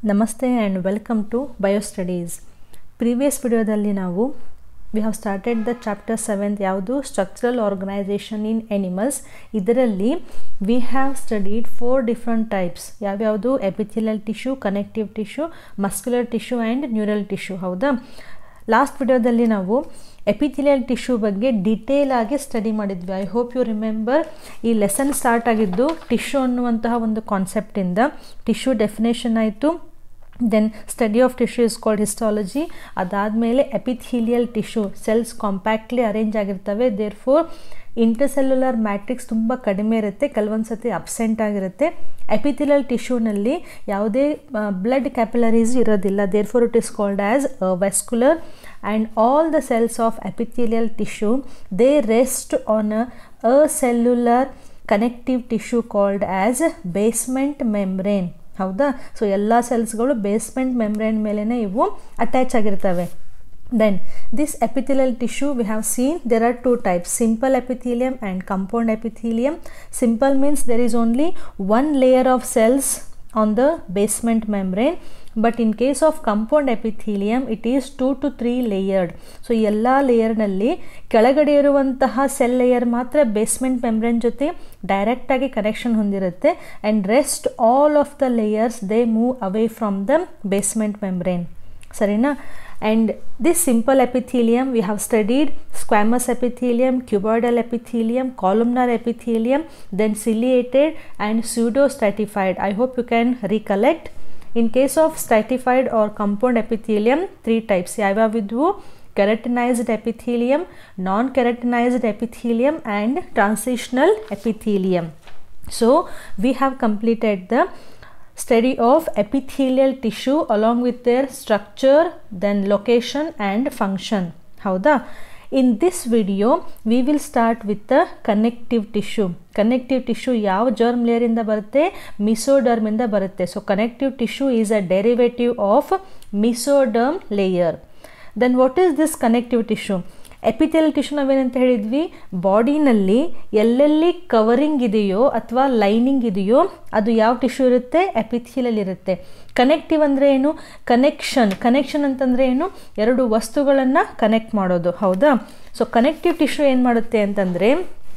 ನಮಸ್ತೆ and welcome to bio studies previous ವಿಡಿಯೋದಲ್ಲಿ ನಾವು we have started the chapter seventh ಯಾವುದು ಸ್ಟ್ರಕ್ಚರಲ್ ಆರ್ಗನೈಸೇಷನ್ ಇನ್ ಎನಿಮಲ್ಸ್ ಇದರಲ್ಲಿ we have studied four different types ಯಾವ್ಯಾವುದು epithelial tissue connective tissue muscular tissue and neural tissue ಹೌದಾ last ವಿಡಿಯೋದಲ್ಲಿ ನಾವು epithelial tissue ಬಗ್ಗೆ detail ಆಗಿ ಸ್ಟಡಿ ಮಾಡಿದ್ವಿ ಐ ಹೋಪ್ ಯು ರಿಮೆಂಬರ್ ಈ ಲೆಸನ್ ಸ್ಟಾರ್ಟ್ ಆಗಿದ್ದು ಟಿಶ್ಯೂ ಅನ್ನುವಂತಹ ಒಂದು ಕಾನ್ಸೆಪ್ಟಿಂದ ಟಿಶ್ಯೂ ಡೆಫಿನೇಷನ್ ಆಯಿತು then study of tissue is called histology ಅದಾದಮೇಲೆ epithelial tissue cells compactly arrange ಆಗಿರ್ತವೆ ದೇರ್ ಫೋರ್ ಇಂಟರ್ಸೆಲ್ಯುಲರ್ ಮ್ಯಾಟ್ರಿಕ್ಸ್ ತುಂಬ ಕಡಿಮೆ ಇರುತ್ತೆ ಕೆಲವೊಂದು ಸತಿ ಅಬ್ಸೆಂಟ್ ಆಗಿರುತ್ತೆ ಎಪಿಥಿಲಿಯಲ್ ಟಿಶ್ಯೂನಲ್ಲಿ ಯಾವುದೇ ಬ್ಲಡ್ ಕ್ಯಾಪಿಲರೀಸ್ ಇರೋದಿಲ್ಲ therefore it is called as vascular and all the cells of epithelial tissue they rest on a cellular connective tissue called as basement membrane ಹೌದಾ ಸೊ ಎಲ್ಲ ಸೆಲ್ಸ್ಗಳು ಬೇಸ್ಮೆಂಟ್ ಮೆಮ್ರೇನ್ ಮೇಲೇ ಇವು attach ಆಗಿರ್ತವೆ then this epithelial tissue we have seen there are two types simple epithelium and compound epithelium simple means there is only one layer of cells on the basement membrane but in case of compound epithelium it is 2 to 3 layered so ಎಲ್ಲ ಲೇಯರ್ನಲ್ಲಿ ಕೆಳಗಡೆ ಇರುವಂತಹ cell layer ಮಾತ್ರ basement membrane ಜೊತೆ ಡೈರೆಕ್ಟಾಗಿ connection ಹೊಂದಿರುತ್ತೆ and rest all of the layers they move away from the basement membrane ಸರಿನಾ and this simple epithelium we have studied squamous epithelium cuboidal epithelium columnar epithelium then ciliated and pseudo stratified i hope you can recollect in case of stratified or compound epithelium three types yavyavvidvu keratinized epithelium non keratinized epithelium and transitional epithelium so we have completed the study of epithelial tissue along with their structure then location and function ಹೌದಾ in this video we will start with the connective tissue connective tissue ಯಾವ germ ಲೇಯರಿಂದ ಬರುತ್ತೆ ಮಿಸೋಡರ್ಮಿಂದ ಬರುತ್ತೆ so connective tissue is a derivative of mesoderm layer then what is this connective tissue epithelial tissue ನಾವೇನಂತ ಹೇಳಿದ್ವಿ ಬಾಡಿನಲ್ಲಿ ಎಲ್ಲೆಲ್ಲಿ covering ಇದೆಯೋ ಅಥವಾ ಲೈನಿಂಗ್ ಇದೆಯೋ ಅದು ಯಾವ ಟಿಶ್ಯೂ ಇರುತ್ತೆ ಎಪಿಥಿಲಲ್ಲಿ ಇರುತ್ತೆ ಕನೆಕ್ಟಿವ್ ಅಂದರೆ ಏನು ಕನೆಕ್ಷನ್ ಕನೆಕ್ಷನ್ ಅಂತಂದರೆ ಏನು ಎರಡು ವಸ್ತುಗಳನ್ನು ಕನೆಕ್ಟ್ ಮಾಡೋದು ಹೌದಾ ಸೊ ಕನೆಕ್ಟಿವ್ ಟಿಶ್ಯೂ ಏನು ಮಾಡುತ್ತೆ ಅಂತಂದರೆ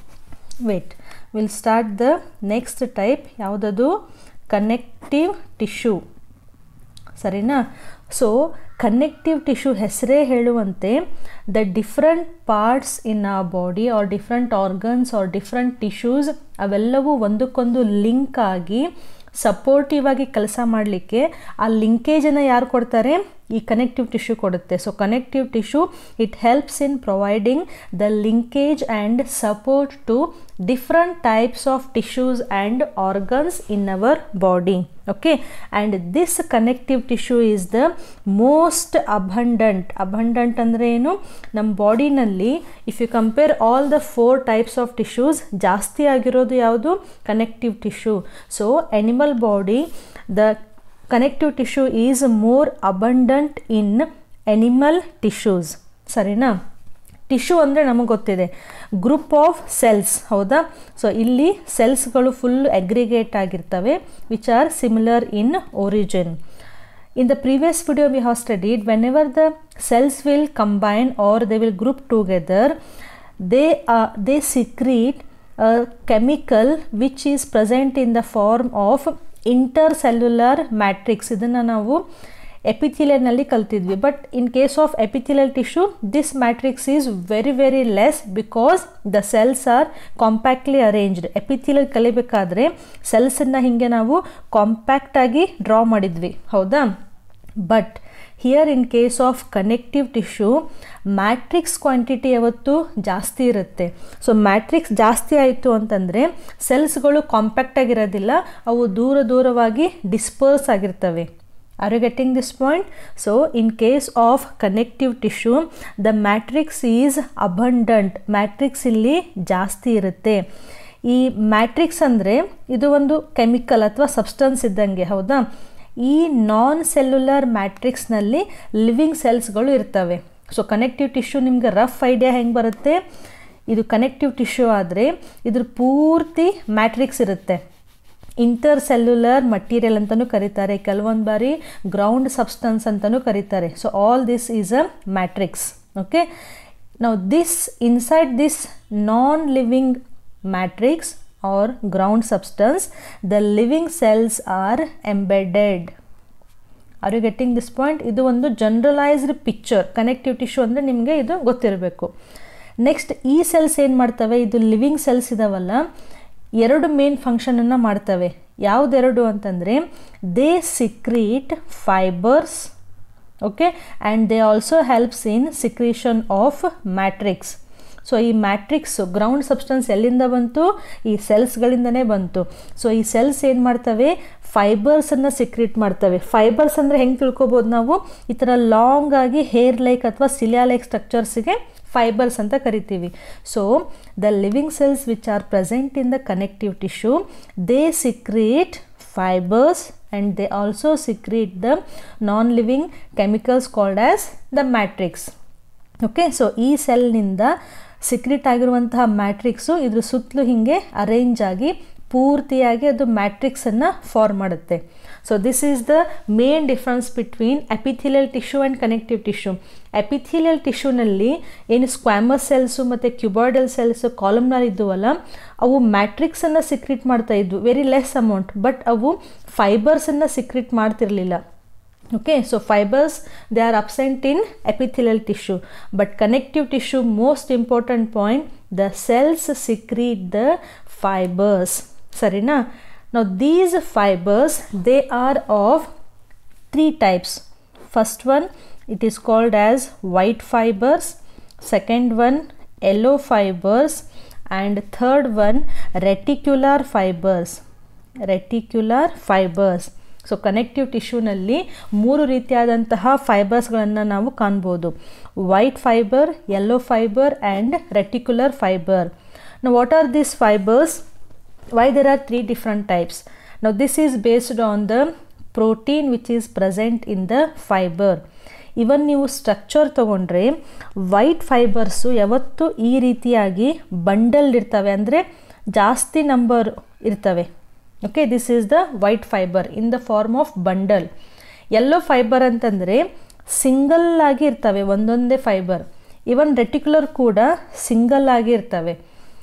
wait will start the next type ಯಾವುದದು ಕನೆಕ್ಟಿವ್ ಟಿಶ್ಯೂ ಸರಿನಾ ಸೊ ಕನೆಕ್ಟಿವ್ ಟಿಶ್ಯೂ ಹೆಸರೇ ಹೇಳುವಂತೆ the different parts in a body or different organs or different tissues ಅವೆಲ್ಲವೂ ಒಂದಕ್ಕೊಂದು ಲಿಂಕ್ ಆಗಿ ಸಪೋರ್ಟಿವ್ ಆಗಿ ಕೆಲಸ ಮಾಡಲಿಕ್ಕೆ ಆ ಲಿಂಕೇಜನ್ನು ಯಾರು ಕೊಡ್ತಾರೆ ಈ ಕನೆಕ್ಟಿವ್ ಟಿಶ್ಯೂ ಕೊಡುತ್ತೆ so connective tissue it helps in providing the linkage and support to different types of tissues and organs in our body okay and this connective tissue is the most abundant abundant ಅಂದರೆ ಏನು ನಮ್ಮ ಬಾಡಿನಲ್ಲಿ if you compare all the four types of tissues ಜಾಸ್ತಿ ಆಗಿರೋದು ಯಾವುದು connective tissue so animal body the connective tissue is more abundant in animal tissues ಸರಿನಾ tissue ಅಂದರೆ ನಮಗೆ ಗೊತ್ತಿದೆ ಗ್ರೂಪ್ ಆಫ್ ಸೆಲ್ಸ್ ಹೌದಾ ಸೊ ಇಲ್ಲಿ ಸೆಲ್ಸ್ಗಳು ಫುಲ್ ಅಗ್ರಿಗೇಟ್ ಆಗಿರ್ತವೆ which are similar in origin in the previous video we have studied whenever the cells will combine or they will group together they they secrete chemical which is present in the form of intercellular matrix ಇದನ್ನು ನಾವು ಎಪಿಥಿಲಿಯಲ್ನಲ್ಲಿ ಕಲ್ತಿದ್ವಿ but in case of epithelial tissue this matrix is very very less because the cells are compactly arranged epithelial ಕಲಿಬೇಕಾದ್ರೆ ಸೆಲ್ಸನ್ನು ಹೀಗೆ ನಾವು ಕಾಂಪ್ಯಾಕ್ಟಾಗಿ draw ಮಾಡಿದ್ವಿ ಹೌದಾ but here in case of connective tissue matrix quantity ಯಾವತ್ತು ಜಾಸ್ತಿ ಇರುತ್ತೆ ಸೊ ಮ್ಯಾಟ್ರಿಕ್ಸ್ ಜಾಸ್ತಿ ಆಯಿತು ಅಂತಂದರೆ ಸೆಲ್ಸ್ಗಳು ಕಾಂಪ್ಯಾಕ್ಟಾಗಿರೋದಿಲ್ಲ ಅವು ದೂರ ದೂರವಾಗಿ ಡಿಸ್ಪರ್ಸ್ ಆಗಿರ್ತವೆ are you getting this point so in case of connective tissue the matrix is abundant matrix ಇಲ್ಲಿ ಜಾಸ್ತಿ ಇರುತ್ತೆ ಈ ಮ್ಯಾಟ್ರಿಕ್ಸ್ ಅಂದರೆ ಇದು ಒಂದು ಕೆಮಿಕಲ್ ಅಥವಾ ಸಬ್ಸ್ಟೆನ್ಸ್ ಇದ್ದಂಗೆ ಹೌದಾ ಈ ನಾನ್ ಸೆಲ್ಯುಲರ್ ಮ್ಯಾಟ್ರಿಕ್ಸ್ನಲ್ಲಿ ಲಿವಿಂಗ್ ಸೆಲ್ಸ್ಗಳು ಇರ್ತವೆ ಸೊ ಕನೆಕ್ಟಿವ್ ಟಿಶ್ಯೂ ನಿಮಗೆ ರಫ್ ಐಡಿಯಾ ಹೆಂಗೆ ಬರುತ್ತೆ ಇದು ಕನೆಕ್ಟಿವ್ ಟಿಶ್ಯೂ ಆದರೆ ಇದ್ರ ಪೂರ್ತಿ ಮ್ಯಾಟ್ರಿಕ್ಸ್ ಇರುತ್ತೆ ಇಂಟರ್ ಸೆಲ್ಯುಲರ್ ಮಟೀರಿಯಲ್ ಅಂತಲೂ ಕರೀತಾರೆ ಕೆಲವೊಂದು ಬಾರಿ ಗ್ರೌಂಡ್ ಸಬ್ಸ್ಟನ್ಸ್ ಅಂತಲೂ ಕರೀತಾರೆ so all this is a matrix okay ನಾವು this inside this non living matrix or ground substance the living cells are embedded are you getting this point ಇದು ಒಂದು generalised picture connective tissue ಅಂದರೆ ನಿಮಗೆ ಇದು ಗೊತ್ತಿರಬೇಕು next ಈ cells ಏನು ಮಾಡ್ತವೆ ಇದು ಲಿವಿಂಗ್ ಸೆಲ್ಸ್ ಇದಾವಲ್ಲ ಎರಡು ಮೇನ್ ಫಂಕ್ಷನನ್ನು ಮಾಡ್ತವೆ ಯಾವುದೆರಡು ಅಂತಂದರೆ they secrete fibres okay and they also helps in secretion of matrix so ಈ ಮ್ಯಾಟ್ರಿಕ್ಸು ಗ್ರೌಂಡ್ ಸಬ್ಸ್ಟೆನ್ಸ್ ಎಲ್ಲಿಂದ ಬಂತು ಈ ಸೆಲ್ಸ್ಗಳಿಂದನೇ ಬಂತು ಸೊ ಈ ಸೆಲ್ಸ್ ಏನು ಮಾಡ್ತವೆ ಫೈಬರ್ಸನ್ನು ಸಿಕ್ರೀಟ್ ಮಾಡ್ತವೆ ಫೈಬರ್ಸ್ ಅಂದರೆ ಹೆಂಗೆ ತಿಳ್ಕೊಬೋದು ನಾವು ಈ ಥರ ಲಾಂಗ್ ಆಗಿ ಹೇರ್ ಲೈಕ್ ಅಥವಾ ಸಿಲಿಯಾ ಲೈಕ್ ಸ್ಟ್ರಕ್ಚರ್ಸಿಗೆ ಫೈಬರ್ಸ್ ಅಂತ ಕರಿತೀವಿ so the living cells which are present in the connective tissue they secrete fibres and they also secrete the non-living chemicals called as the matrix okay so ಈ ಸೆಲ್ನಿಂದ secrete ಆಗಿರುವಂತಹ matrix ಇದ್ರ ಸುತ್ತಲೂ ಹೀಗೆ arrange ಆಗಿ ಪೂರ್ತಿಯಾಗಿ ಅದು ಮ್ಯಾಟ್ರಿಕ್ಸನ್ನು ಫಾರ್ಮ್ ಮಾಡುತ್ತೆ so this is the main difference between epithelial tissue and connective tissue epithelial ಟಿಶ್ಯೂನಲ್ಲಿ ಏನು ಸ್ಕ್ವಾಮಸ್ ಸೆಲ್ಸು ಮತ್ತು ಕ್ಯುಬಾಯ್ಡಲ್ ಸೆಲ್ಸು ಕಾಲಮ್ನರ್ ಇದ್ದುವಲ್ಲ ಅವು ಮ್ಯಾಟ್ರಿಕ್ಸನ್ನು ಸಿಕ್ರಿಟ್ ಮಾಡ್ತಾ ಇದ್ವು ವೆರಿ ಲೆಸ್ ಅಮೌಂಟ್ ಬಟ್ ಅವು ಫೈಬರ್ಸನ್ನು ಸಿಕ್ರಿಟ್ ಮಾಡ್ತಿರಲಿಲ್ಲ okay so fibers they are absent in epithelial tissue but connective tissue most important point the cells secrete the fibers sarina now these fibers they are of three types first one it is called as white fibers second one yellow fibers and third one reticular fibers reticular fibers so connective ಟಿಶ್ಯೂನಲ್ಲಿ ಮೂರು ರೀತಿಯಾದಂತಹ ಫೈಬರ್ಸ್ಗಳನ್ನು ನಾವು ಕಾಣ್ಬೋದು white fibre yellow fibre and reticular fibre ನಾವು what are these fibres why there are three different types ನಾವು this is based on the protein which is present in the fibre even ನೀವು structure ತೊಗೊಂಡ್ರೆ white fibres ಯಾವತ್ತೂ ಈ ರೀತಿಯಾಗಿ bundle ಇರ್ತವೆ ಅಂದರೆ ಜಾಸ್ತಿ ನಂಬರ್ ಇರ್ತವೆ okay this is the white fibre in the form of bundle yellow fibre ಅಂತಂದರೆ ಸಿಂಗಲ್ ಆಗಿ ಇರ್ತವೆ ಒಂದೊಂದೇ ಫೈಬರ್ ಇವನ್ ರೆಟಿಕ್ಯುಲರ್ ಕೂಡ ಸಿಂಗಲ್ ಆಗಿ ಇರ್ತವೆ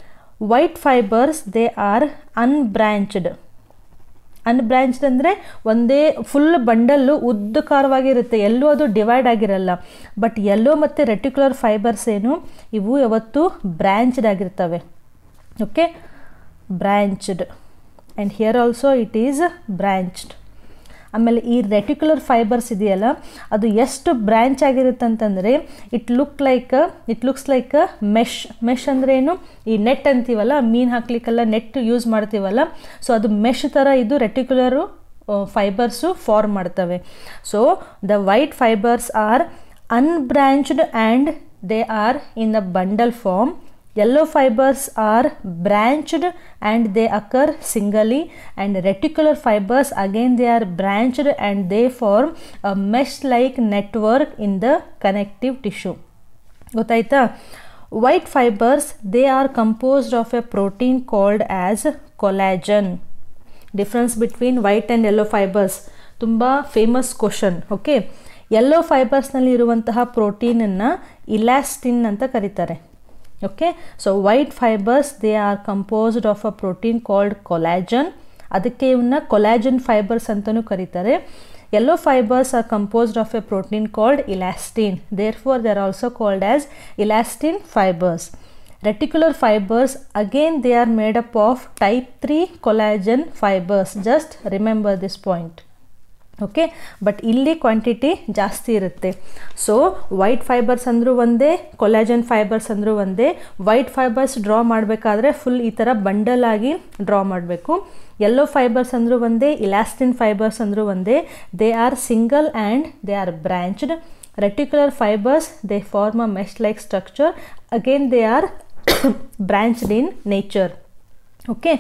white fibres they are unbranched unbranched ಅಂದರೆ ಒಂದೇ ಫುಲ್ ಬಂಡಲ್ಲು ಉದ್ದಕಾರವಾಗಿರುತ್ತೆ ಎಲ್ಲೂ ಅದು ಡಿವೈಡ್ ಆಗಿರಲ್ಲ ಬಟ್ ಎಲ್ಲೋ ಮತ್ತು ರೆಟಿಕ್ಯುಲರ್ ಫೈಬರ್ಸ್ ಏನು ಇವು ಯಾವತ್ತೂ ಬ್ರ್ಯಾಂಚ್ಡ್ ಆಗಿರ್ತವೆ okay branched and here also it is branched ಆಮೇಲೆ ಈ ರೆಟಿಕ್ಯುಲರ್ ಫೈಬರ್ಸ್ ಇದೆಯಲ್ಲ ಅದು ಎಷ್ಟು ಬ್ರ್ಯಾಂಚ್ ಆಗಿರುತ್ತೆ ಅಂತಂದರೆ it look like it looks like mesh mesh ಅಂದರೆ ಏನು ಈ ನೆಟ್ ಅಂತೀವಲ್ಲ ಮೀನು ಹಾಕ್ಲಿಕ್ಕೆಲ್ಲ ನೆಟ್ ಯೂಸ್ ಮಾಡ್ತೀವಲ್ಲ ಸೊ ಅದು ಮೆಶ್ ಥರ ಇದು ರೆಟಿಕ್ಯುಲರು ಫೈಬರ್ಸು ಫಾರ್ಮ್ ಮಾಡ್ತವೆ so the white fibres are unbranched and they are in the bundle form yellow fibers are branched and they occur singly and reticular fibers again they are branched and they form a mesh like network in the connective tissue ಗೊತ್ತಾಯ್ತಾ white fibres they are composed of a protein called as collagen difference between white and yellow fibres ತುಂಬ famous question okay yellow ಫೈಬರ್ಸ್ನಲ್ಲಿ ಇರುವಂತಹ ಪ್ರೋಟೀನನ್ನು elastin ಅಂತ ಕರೀತಾರೆ okay so white fibres they are composed of a protein called collagen ಅದಕ್ಕೆ ಇವನ್ನ collagen fibres ಅಂತಲೂ ಕರೀತಾರೆ yellow fibres are composed of a protein called elastin therefore they are also called as elastin fibres reticular fibres again they are made up of type three collagen fibres just remember this point okay but ಇಲ್ಲಿ quantity ಜಾಸ್ತಿ ಇರುತ್ತೆ so white fibres ಅಂದರೂ ಒಂದೇ collagen fibres ಅಂದರೂ ಒಂದೇ white fibres draw ಮಾಡಬೇಕಾದ್ರೆ full ಈ ಥರ ಬಂಡಲ್ ಆಗಿ ಡ್ರಾ ಮಾಡಬೇಕು ಯೆಲ್ಲೋ ಫೈಬರ್ಸ್ ಅಂದರೂ ಒಂದೇ ಇಲಾಸ್ಟಿನ್ ಫೈಬರ್ಸ್ ಅಂದರೂ ಒಂದೇ they are single and they are branched reticular fibres they form a mesh like structure again they are branched in nature okay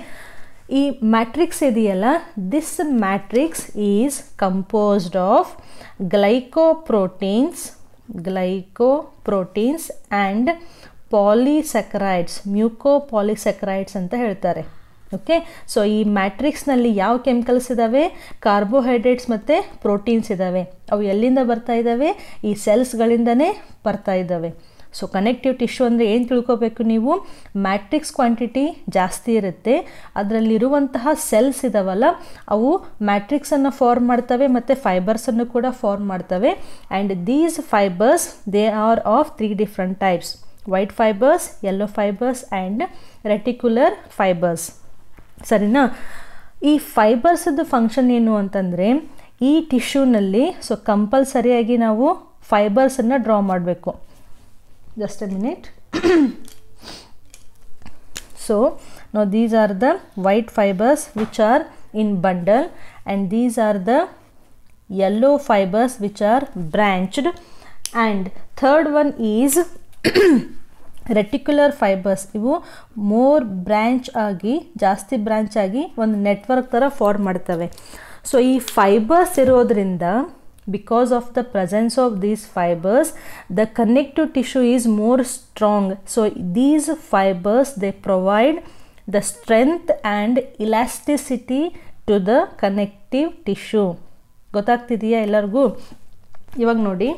ಈ ಮ್ಯಾಟ್ರಿಕ್ಸ್ ಇದೆಯಲ್ಲ this matrix is composed of glycoproteins glycoproteins and polysaccharides mucopolysaccharides ಅಂತ ಹೇಳ್ತಾರೆ okay so ಈ ಮ್ಯಾಟ್ರಿಕ್ಸ್ನಲ್ಲಿ ಯಾವ chemicals ಇದ್ದಾವೆ carbohydrates ಮತ್ತು proteins ಇದ್ದಾವೆ ಅವು ಎಲ್ಲಿಂದ ಬರ್ತಾ ಇದ್ದಾವೆ ಈ ಸೆಲ್ಸ್ಗಳಿಂದನೇ ಬರ್ತಾ ಇದ್ದಾವೆ ಸೊ ಕನೆಕ್ಟಿವ್ ಟಿಶ್ಯೂ ಅಂದರೆ ಏನು ತಿಳ್ಕೊಬೇಕು ನೀವು ಮ್ಯಾಟ್ರಿಕ್ಸ್ ಕ್ವಾಂಟಿಟಿ ಜಾಸ್ತಿ ಇರುತ್ತೆ ಅದರಲ್ಲಿರುವಂತಹ ಸೆಲ್ಸ್ ಇದಾವಲ್ಲ ಅವು ಮ್ಯಾಟ್ರಿಕ್ಸನ್ನು ಫಾರ್ಮ್ ಮಾಡ್ತವೆ ಮತ್ತು ಫೈಬರ್ಸನ್ನು ಕೂಡ ಫಾರ್ಮ್ ಮಾಡ್ತವೆ and these fibres they are of three different types white fibres yellow fibres and reticular fibres ಸರಿನಾ ಈ ಫೈಬರ್ಸದ್ದು ಫಂಕ್ಷನ್ ಏನು ಅಂತಂದರೆ ಈ ಟಿಶ್ಯೂನಲ್ಲಿ ಸೊ ಕಂಪಲ್ಸರಿಯಾಗಿ ನಾವು ಫೈಬರ್ಸನ್ನು ಡ್ರಾ ಮಾಡಬೇಕು just a minute so now these are the white fibers which are in bundle and these are the yellow fibers which are branched and third one is reticular fibres ಇವು more branch ಆಗಿ ಜಾಸ್ತಿ branch ಆಗಿ ಒಂದು network ಥರ form ಮಾಡ್ತವೆ so ಈ fibres ಇರೋದ್ರಿಂದ because of the presence of these fibers the connective tissue is more strong so these fibers they provide the strength and elasticity to the connective tissue ಗೊತ್ತಾಗ್ತಿದೆಯಾ ಎಲ್ಲರಿಗೂ ಇವಾಗ ನೋಡಿ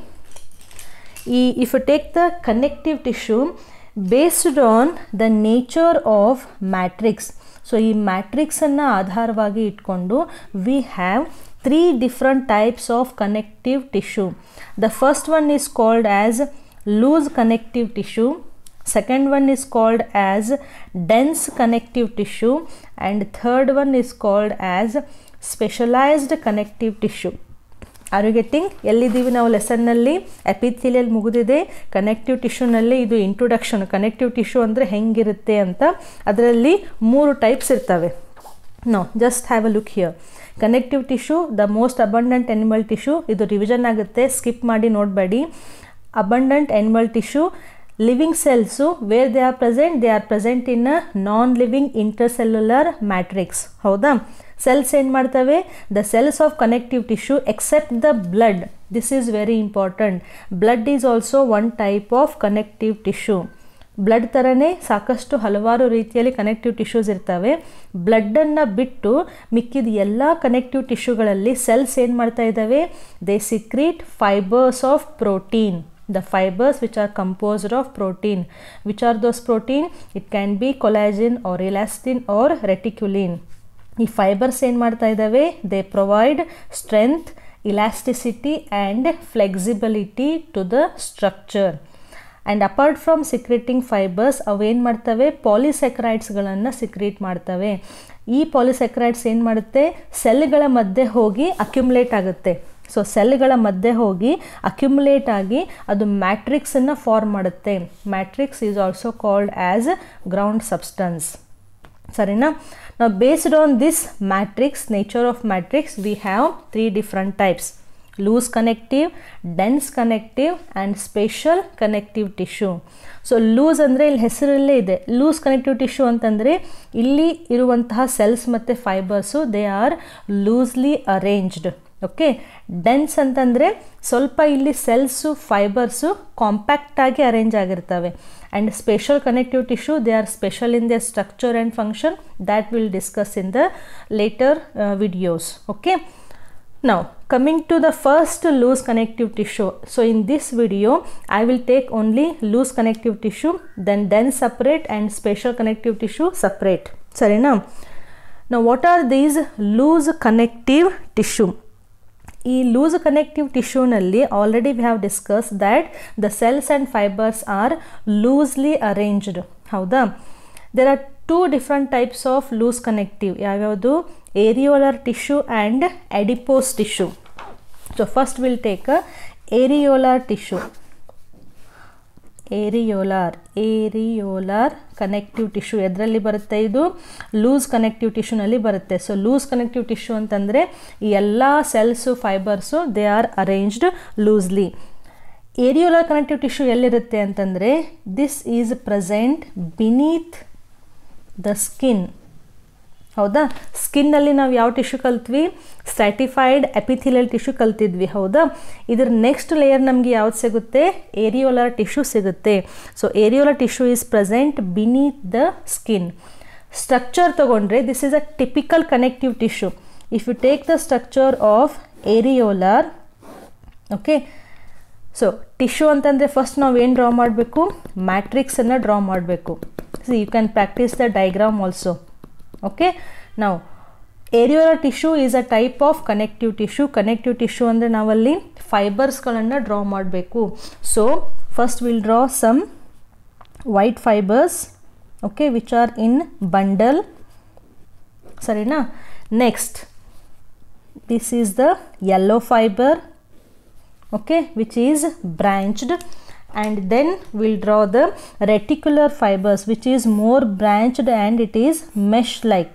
ಈ if you take the connective tissue based on the nature of matrix so ಈ ಮ್ಯಾಟ್ರಿಕ್ಸನ್ನು ಆಧಾರವಾಗಿ ಇಟ್ಕೊಂಡು we have three different types of connective tissue. The first one is called as loose connective tissue. Second one is called as dense connective tissue and third one is called as specialized connective tissue. Are you getting ಎಲ್ಲಿದ್ದೀವಿ ನಾವು ಲೆಸನ್ನಲ್ಲಿ epithelial ಮುಗಿದಿದೆ connective ಟಿಶ್ಯೂನಲ್ಲಿ ಇದು introduction connective tissue ಅಂದರೆ ಹೆಂಗಿರುತ್ತೆ ಅಂತ ಅದರಲ್ಲಿ ಮೂರು ಟೈಪ್ಸ್ ಇರ್ತವೆ no just have a look here connective tissue the most abundant animal tissue ಇದು ರಿವಿಷನ್ ಆಗುತ್ತೆ ಸ್ಕಿಪ್ ಮಾಡಿ ನೋಡಬೇಡಿ abundant animal tissue living cells where they are present they are present in a non living intercellular matrix ಹೌದಾ cells ಏನು ಮಾಡ್ತವೆ the cells of connective tissue except the blood this is very important blood is also one type of connective tissue blood ಥರನೇ ಸಾಕಷ್ಟು ಹಲವಾರು ರೀತಿಯಲ್ಲಿ connective tissues ಇರ್ತವೆ ಬ್ಲಡ್ಡನ್ನು ಬಿಟ್ಟು ಮಿಕ್ಕಿದ ಎಲ್ಲ ಕನೆಕ್ಟಿವ್ ಟಿಶ್ಯೂಗಳಲ್ಲಿ ಸೆಲ್ಸ್ ಏನು ಮಾಡ್ತಾ ಇದ್ದಾವೆ they secrete fibres of protein the fibers which are composed of protein which are those protein it can be collagen or elastin or reticulin ಈ ಫೈಬರ್ಸ್ ಏನು ಮಾಡ್ತಾ ಇದ್ದಾವೆ they provide strength elasticity and flexibility to the structure and apart from secreting fibres ಅವೇನು ಮಾಡ್ತವೆ ಪಾಲಿಸೆಕ್ರೈಡ್ಸ್ಗಳನ್ನು secrete ಮಾಡ್ತವೆ ಈ ಪಾಲಿಸೆಕ್ರೈಡ್ಸ್ ಏನು ಮಾಡುತ್ತೆ ಸೆಲ್ಗಳ ಮಧ್ಯೆ ಹೋಗಿ ಅಕ್ಯುಮುಲೇಟ್ ಆಗುತ್ತೆ ಸೊ ಸೆಲ್ಗಳ ಮಧ್ಯೆ ಹೋಗಿ ಅಕ್ಯುಮುಲೇಟ್ ಆಗಿ ಅದು ಮ್ಯಾಟ್ರಿಕ್ಸನ್ನು ಫಾರ್ಮ್ ಮಾಡುತ್ತೆ matrix is also called as ground substance ಸರಿನಾ ನಾವು based on this matrix nature of matrix we have three different types loose connective dense connective and special connective tissue so loose ಅಂದರೆ ಇಲ್ಲಿ ಹೆಸರಲ್ಲೇ ಇದೆ ಲೂಸ್ ಕನೆಕ್ಟಿವ್ ಟಿಶ್ಯೂ ಅಂತಂದರೆ ಇಲ್ಲಿ ಇರುವಂತಹ cells ಮತ್ತು fibres they are loosely arranged okay dense ಅಂತಂದರೆ ಸ್ವಲ್ಪ ಇಲ್ಲಿ ಸೆಲ್ಸು ಫೈಬರ್ಸು ಕಾಂಪ್ಯಾಕ್ಟಾಗಿ ಅರೇಂಜ್ ಆಗಿರ್ತವೆ and special connective tissue they are special in the structure and function that will discuss in the later videos okay now coming to the first loose connective tissue so in this video i will take only loose connective tissue then dense separate and special connective tissue separate sarina now what are these loose connective tissue ಈ loose connective ಟಿಶ್ಯೂನಲ್ಲಿ already we have discuss that the cells and fibres are loosely arranged ಹೌದಾ there are two different types of loose connective ಯಾವ್ಯಾವುದು areolar tissue and adipose tissue so first will take a areolar tissue areolar areolar connective tissue ಎದರಲ್ಲಿ ಬರುತ್ತೆ ಇದು loose connective ಟಿಶ್ಯೂನಲ್ಲಿ ಬರುತ್ತೆ so loose connective tissue ಅಂತಂದರೆ ಈ ಎಲ್ಲ cells fibres they are arranged loosely areolar connective tissue ಎಲ್ಲಿರುತ್ತೆ ಅಂತಂದರೆ this is present beneath the skin ಹೌದಾ ಸ್ಕಿನ್ನಲ್ಲಿ ನಾವು ಯಾವ ಟಿಶ್ಯೂ ಕಲ್ತ್ವಿ ಸ್ಟ್ಯಾಟಿಫೈಡ್ ಎಪಿಥಿಲಿಯಲ್ ಟಿಶ್ಯೂ ಕಲ್ತಿದ್ವಿ ಹೌದಾ ಇದ್ರ ನೆಕ್ಸ್ಟ್ ಲೇಯರ್ ನಮಗೆ ಯಾವ್ದು ಸಿಗುತ್ತೆ ಏರಿಯೋಲರ್ ಟಿಶ್ಯೂ ಸಿಗುತ್ತೆ so areolar tissue is present beneath the skin structure ತಗೊಂಡ್ರೆ this is a typical connective tissue if you take the structure of areolar okay so tissue ಅಂತಂದರೆ first ನಾವು ಏನು ಡ್ರಾ ಮಾಡಬೇಕು ಮ್ಯಾಟ್ರಿಕ್ಸನ್ನು ಡ್ರಾ ಮಾಡಬೇಕು see you can practise the diagram also okay ನಾವು areolar tissue is a type of connective tissue connective tissue ಅಂದರೆ ನಾವಲ್ಲಿ ಫೈಬರ್ಸ್ಗಳನ್ನು ಡ್ರಾ ಮಾಡಬೇಕು so first will draw some white fibres okay which are in bundle ಸರಿನಾ next this is the yellow fibre okay which is branched and then we'll draw the reticular fibers which is more branched and it is mesh like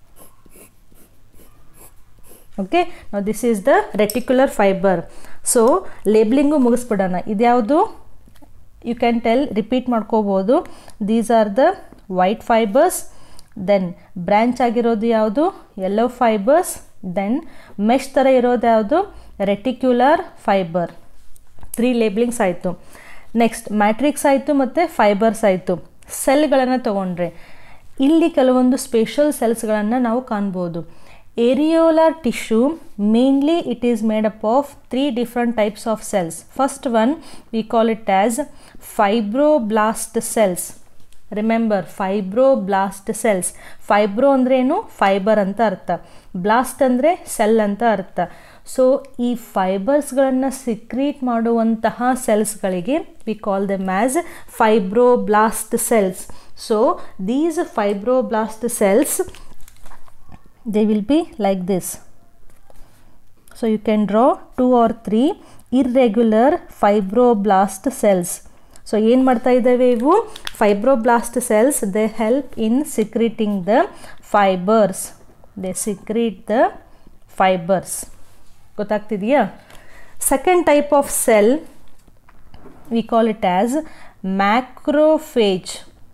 okay now this is the reticular fiber so labeling ಮುಗಿಸ್ಬಿಡೋಣ ಇದ್ಯಾವುದು you can tell repeat ಮಾಡ್ಕೋಬೋದು these are the white fibres then branch ಆಗಿರೋದು ಯಾವುದು yellow fibres then mesh ಥರ ಇರೋದು ಯಾವುದು reticular fibre three ಲೇಬ್ಲಿಂಗ್ಸ್ ಆಯಿತು next matrix ಆಯಿತು ಮತ್ತು ಫೈಬರ್ಸ್ ಆಯಿತು ಸೆಲ್ಗಳನ್ನು ತೊಗೊಂಡ್ರೆ ಇಲ್ಲಿ ಕೆಲವೊಂದು ಸ್ಪೆಷಲ್ ಸೆಲ್ಸ್ಗಳನ್ನು ನಾವು ಕಾಣ್ಬೋದು areolar tissue mainly it is made up of three different types of cells first one we call it as fibroblast cells remember fibroblast cells fibro ಅಂದರೆ ಏನು ಫೈಬರ್ ಅಂತ ಅರ್ಥ ಬ್ಲಾಸ್ಟ್ ಅಂದರೆ ಸೆಲ್ ಅಂತ ಅರ್ಥ ಸೊ ಈ ಫೈಬರ್ಸ್ಗಳನ್ನು ಸಿಕ್ರೀಟ್ ಮಾಡುವಂತಹ ಸೆಲ್ಸ್ಗಳಿಗೆ we call them as fibroblast cells so these fibroblast cells they will be like this so you can draw two or three irregular fibroblast cells so ಏನು ಮಾಡ್ತಾ ಇದ್ದಾವೆ ಇವು fibroblast cells they help in secreting the fibres they secrete the fibres ಗೊತ್ತಾಗ್ತಿದೆಯಾ second type of cell we call it as macrophage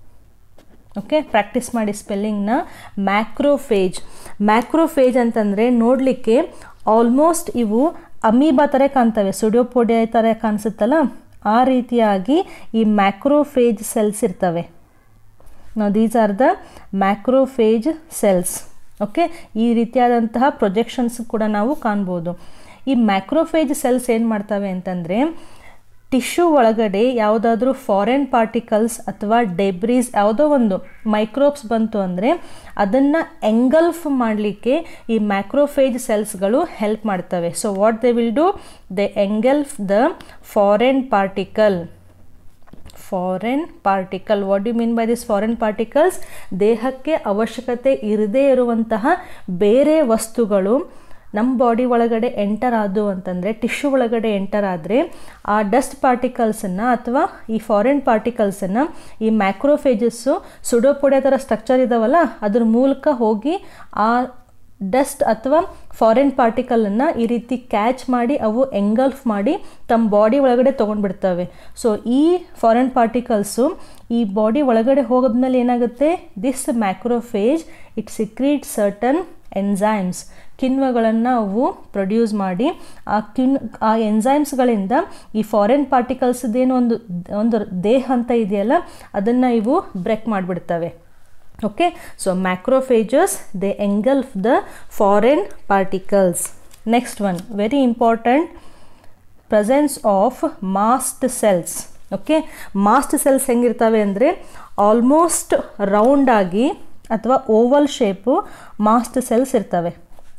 okay practise ಮಾಡಿ ಸ್ಪೆಲ್ಲಿಂಗ್ನ macrophage macrophage ಅಂತಂದರೆ ನೋಡಲಿಕ್ಕೆ almost ಇವು ಅಮೀಬಾ ಥರ ಕಾಣ್ತವೆ ಸುಡಿಯೋಪೊಡಿಯ ಥರ ಕಾಣಿಸುತ್ತಲ್ಲ ಆ ರೀತಿಯಾಗಿ ಈ ಮ್ಯಾಕ್ರೋಫೇಜ್ ಸೆಲ್ಸ್ ಇರ್ತವೆ ನಾವು these are the macrophage cells okay ಈ ರೀತಿಯಾದಂತಹ ಪ್ರೊಜೆಕ್ಷನ್ಸ್ ಕೂಡ ನಾವು ಕಾಣ್ಬೋದು ಈ ಮ್ಯಾಕ್ರೋಫೇಜ್ ಸೆಲ್ಸ್ ಏನು ಮಾಡ್ತವೆ ಅಂತಂದರೆ ಟಿಶ್ಯೂ ಒಳಗಡೆ ಯಾವುದಾದ್ರೂ ಫಾರೆನ್ ಪಾರ್ಟಿಕಲ್ಸ್ ಅಥವಾ ಡೆಬ್ರೀಸ್ ಯಾವುದೋ ಒಂದು ಮೈಕ್ರೋಬ್ಸ್ ಬಂತು ಅಂದರೆ ಅದನ್ನು ಎಂಗಲ್ಫ್ ಮಾಡಲಿಕ್ಕೆ ಈ ಮ್ಯಾಕ್ರೋಫೇಜ್ ಸೆಲ್ಸ್ಗಳು ಹೆಲ್ಪ್ ಮಾಡ್ತವೆ so what they will do they engulf the foreign particle foreign particle what you mean by this foreign particles ದೇಹಕ್ಕೆ ಅವಶ್ಯಕತೆ ಇರದೇ ಇರುವಂತಹ ಬೇರೆ ವಸ್ತುಗಳು ನಮ್ಮ ಬಾಡಿ ಒಳಗಡೆ ಎಂಟರ್ ಆದವು ಅಂತಂದರೆ ಟಿಶ್ಯೂ ಒಳಗಡೆ ಎಂಟರ್ ಆದರೆ ಆ ಡಸ್ಟ್ ಪಾರ್ಟಿಕಲ್ಸನ್ನು ಅಥವಾ ಈ ಫಾರಿನ್ ಪಾರ್ಟಿಕಲ್ಸನ್ನು ಈ ಮ್ಯಾಕ್ರೋಫೇಜಸ್ಸು ಸುಡೋಪೊಡೆ ಥರ ಸ್ಟ್ರಕ್ಚರ್ ಇದಾವಲ್ಲ ಅದ್ರ ಮೂಲಕ ಹೋಗಿ ಆ ಡಸ್ಟ್ ಅಥವಾ ಫಾರಿನ್ ಪಾರ್ಟಿಕಲನ್ನು ಈ ರೀತಿ ಕ್ಯಾಚ್ ಮಾಡಿ ಅವು ಎಂಗಲ್ಫ್ ಮಾಡಿ ತಮ್ಮ ಬಾಡಿ ಒಳಗಡೆ ತೊಗೊಂಡ್ಬಿಡ್ತವೆ ಸೊ ಈ ಫಾರಿನ್ ಪಾರ್ಟಿಕಲ್ಸು ಈ ಬಾಡಿ ಒಳಗಡೆ ಹೋಗೋದ್ಮೇಲೆ ಏನಾಗುತ್ತೆ this macrophage it secrete certain enzymes ಕಿಣ್ವಗಳನ್ನು ಅವು ಪ್ರೊಡ್ಯೂಸ್ ಮಾಡಿ ಆ ಕಿಣ್ ಆ ಎನ್ಸೈಮ್ಸ್ಗಳಿಂದ ಈ ಫಾರಿನ್ ಪಾರ್ಟಿಕಲ್ಸ್ದೇನು ಒಂದು ಒಂದು ದೇಹ ಅಂತ ಇದೆಯಲ್ಲ ಅದನ್ನು ಇವು ಬ್ರೇಕ್ ಮಾಡಿಬಿಡ್ತವೆ okay so macrophages they engulf the foreign particles next one very important presence of mast cells okay mast cells ಹೆಂಗಿರ್ತವೆ ಅಂದರೆ ಆಲ್ಮೋಸ್ಟ್ ರೌಂಡ್ ಆಗಿ ಅಥವಾ ಓವಲ್ ಶೇಪು ಮಾಸ್ಟ್ ಸೆಲ್ಸ್ ಇರ್ತವೆ